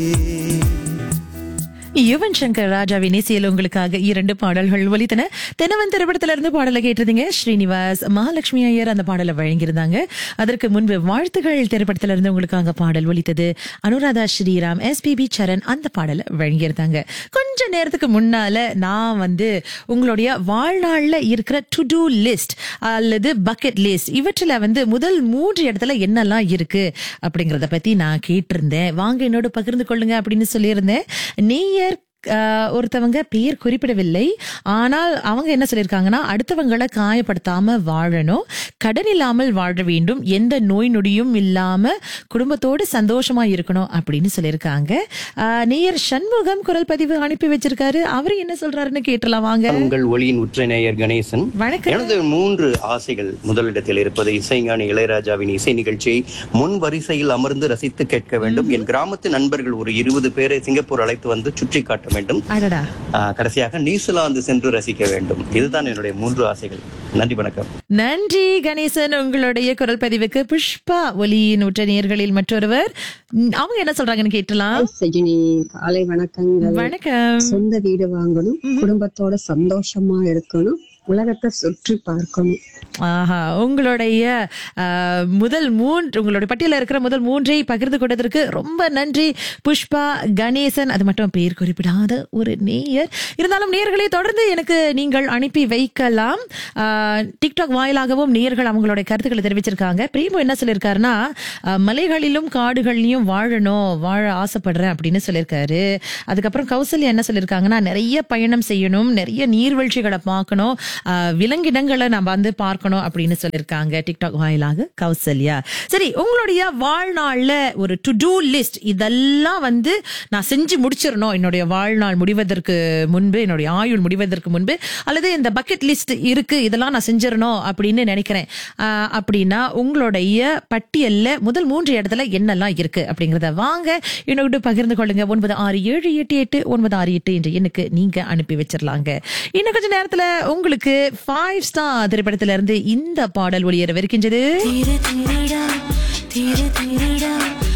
யுவன் சங்கர் ராஜாவின் இசையில் உங்களுக்காக இரண்டு பாடல்கள் ஒலித்தன தென்னவன் திரைப்படத்திலிருந்து பாடலை கேட்டிருந்தீங்க ஸ்ரீனிவாஸ் மகாலட்சுமி ஐயர் அந்த பாடலை வழங்கியிருந்தாங்க அதற்கு முன்பு வாழ்த்துகள் திரைப்படத்திலிருந்து உங்களுக்காக பாடல் ஒலித்தது அனுராதா ஸ்ரீராம் எஸ்பிபி சரண் அந்த பாடலை வழங்கியிருந்தாங்க கொஞ்ச நேரத்துக்கு முன்னால நான் வந்து உங்களுடைய வாழ்நாள்ல இருக்கிற டு டூ லிஸ்ட் அல்லது பக்கெட் லிஸ்ட் இவற்றில வந்து முதல் மூன்று இடத்துல என்னெல்லாம் இருக்கு அப்படிங்கறத பத்தி நான் கேட்டிருந்தேன் வாங்க என்னோட பகிர்ந்து கொள்ளுங்க அப்படின்னு சொல்லியிருந்தேன் நேயர் ஆஹ், ஒருத்தவங்க பேர் குறிப்பிடவில்லை ஆனால் அவங்க என்ன சொல்லியிருக்காங்கன்னா அடுத்தவங்களை காயப்படுத்தாம வாழணும் கடன் இல்லாமல் வாழ வேண்டும் எந்த நோய் நொடியும் இல்லாம குடும்பத்தோடு சந்தோஷமா இருக்கணும் அப்படின்னு சொல்லியிருக்காங்க ஆஹ், நேயர் சண்முகம் குரல் பதிவு அனுப்பி வச்சிருக்காரு அவரு என்ன சொல்றாருன்னு கேட்டலாம் வாங்க உங்கள் ஒளியின் உற்ற நேயர் கணேசன் வணக்கம் எனது மூன்று ஆசைகள் முதலிடத்தில் இருப்பது இசைஞானி இளையராஜாவின் இசை நிகழ்ச்சியை முன் வரிசையில் அமர்ந்து ரசித்து கேட்க வேண்டும் என் கிராமத்து நண்பர்கள் ஒரு இருபது பேரை சிங்கப்பூர் அழைத்து வந்து சுற்றி காட்ட வேண்டும் அடடா ஆஹ், கடைசியாக நியூசிலாந்து சென்று ரசிக்க வேண்டும் இதுதான் என்னுடைய மூன்று ஆசைகள் நன்றி வணக்கம் நன்றி கணேசன் உங்களுடைய குரல் பதிவுக்கு புஷ்பா ஒலியின் உற்ற நேயர்களில் மற்றொருவர் ம், அவங்க என்ன சொல்றாங்கன்னு கேட்டலாம் சஜினி காலை வணக்கங்கள் வணக்கம் சொந்த வீடு வாங்கணும் குடும்பத்தோட சந்தோஷமா இருக்கணும் உலகத்தை சுற்றி பார்க்கணும் ஆஹா உங்களுடைய ஆஹ், முதல் மூன்று உங்களுடைய பட்டியல இருக்கிற முதல் மூன்றை பகிர்ந்து கொண்டதற்கு ரொம்ப நன்றி புஷ்பா கணேசன் அது மட்டும் பேர் குறிப்பிடாத ஒரு நேயர் இருந்தாலும் நேயர்களை தொடர்ந்து எனக்கு நீங்கள் அனுப்பி வைக்கலாம் ஆஹ், டிக்டாக் வாயிலாகவும் நேயர்கள் அவங்களுடைய கருத்துக்களை தெரிவிச்சிருக்காங்க பிரேமு என்ன சொல்லியிருக்காருன்னா ஆஹ், மலைகளிலும் காடுகள்லயும் வாழணும் வாழ ஆசைப்படுறேன் அப்படின்னு சொல்லியிருக்காரு அதுக்கப்புறம் கௌசல்யா என்ன சொல்லியிருக்காங்கன்னா நிறைய பயணம் செய்யணும் நிறைய நீர்வீழ்ச்சிகளை பார்க்கணும் ஆஹ், விலங்கினங்களை நம்ம வந்து பார்க்கணும் அப்படின்னு சொல்லியிருக்காங்க டிக்டாக் வாயிலாக கௌசல்யா சரி உங்களுடைய வாழ்நாள்ல ஒரு டு டூ லிஸ்ட் இதெல்லாம் வந்து நான் செஞ்சு முடிச்சிடணும் என்னுடைய வாழ்நாள் முடிவதற்கு முன்பு என்னுடைய ஆயுள் முடிவதற்கு முன்பு அல்லது இந்த பக்கெட் லிஸ்ட் இருக்கு இதெல்லாம் நான் செஞ்சிடணும் அப்படின்னு நினைக்கிறேன் ஆஹ், அப்படின்னா உங்களுடைய பட்டியல்ல முதல் மூன்று இடத்துல என்னெல்லாம் இருக்கு அப்படிங்கறத வாங்க என்னோட பகிர்ந்து கொள்ளுங்க ஒன்பது ஆறு ஏழு எட்டு எட்டு ஒன்பது ஆறு எட்டு என்ற எண்ணுக்கு நீங்க அனுப்பி வச்சிடலாங்க இன்னும் கொஞ்ச நேரத்துல உங்களுக்கு ஃபைவ் ஸ்டார் திரைப்படத்துல இருந்து இந்த பாடல் ஒளியரவிருக்கின்றது தீர தீரடா தீர தீரடா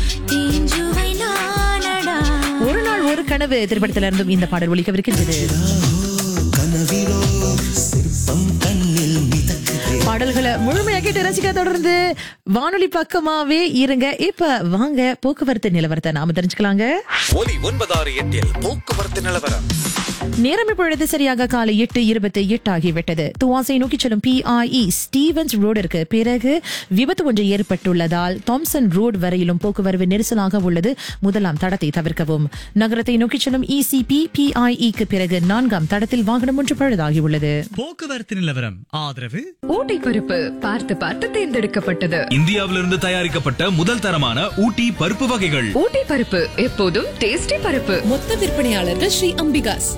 தீஞ்சுவை நானடா ஒரு நாள் ஒரு கனவு திரைப்படத்துல இருந்தும் இந்த பாடல் ஒலிக்கவிருக்கின்றது பாடல்களை முழுமையா கேட்டு ரசிக்க தொடர்ந்து வானொலி பக்கமாவே இருங்க இப்ப வாங்க போக்குவரத்து நிலவரத்தை நாம தெரிஞ்சுக்கலாங்க ஒலி ஒன்பதாறு எட்டில் போக்குவரத்து நிலவரம் நேரம் இப்பொழுது சரியாக காலை எட்டு இருபத்தி எட்டு ஆகிவிட்டது துவாசை நோக்கி செல்லும் பிஐஇ ஸ்டீவன்ஸ் ரோடிற்கு பிறகு விபத்து ஒன்று ஏற்பட்டுள்ளதால் தாம்சன் ரோடு வரையிலும் போக்குவரவு நெரிசலாக உள்ளது முதலாம் தடத்தை தவிர்க்கவும் நகரத்தை நோக்கி செல்லும் இசிபி பிஐஇக்கு பிறகு நான்காம் தடத்தில் வாகனம் ஒன்று பழுதாகியுள்ளது போக்குவரத்து நிலவரம் ஆதரவு ஊட்டி பருப்பு பார்த்து பார்த்து தேர்ந்தெடுக்கப்பட்டது இந்தியாவிலிருந்து தயாரிக்கப்பட்ட முதல் தரமான ஊட்டி பருப்பு வகைகள் ஊட்டி பருப்பு எப்போதும் டேஸ்டி பருப்பு மொத்த விற்பனையாளர்கள் ஸ்ரீ அம்பிகாஸ்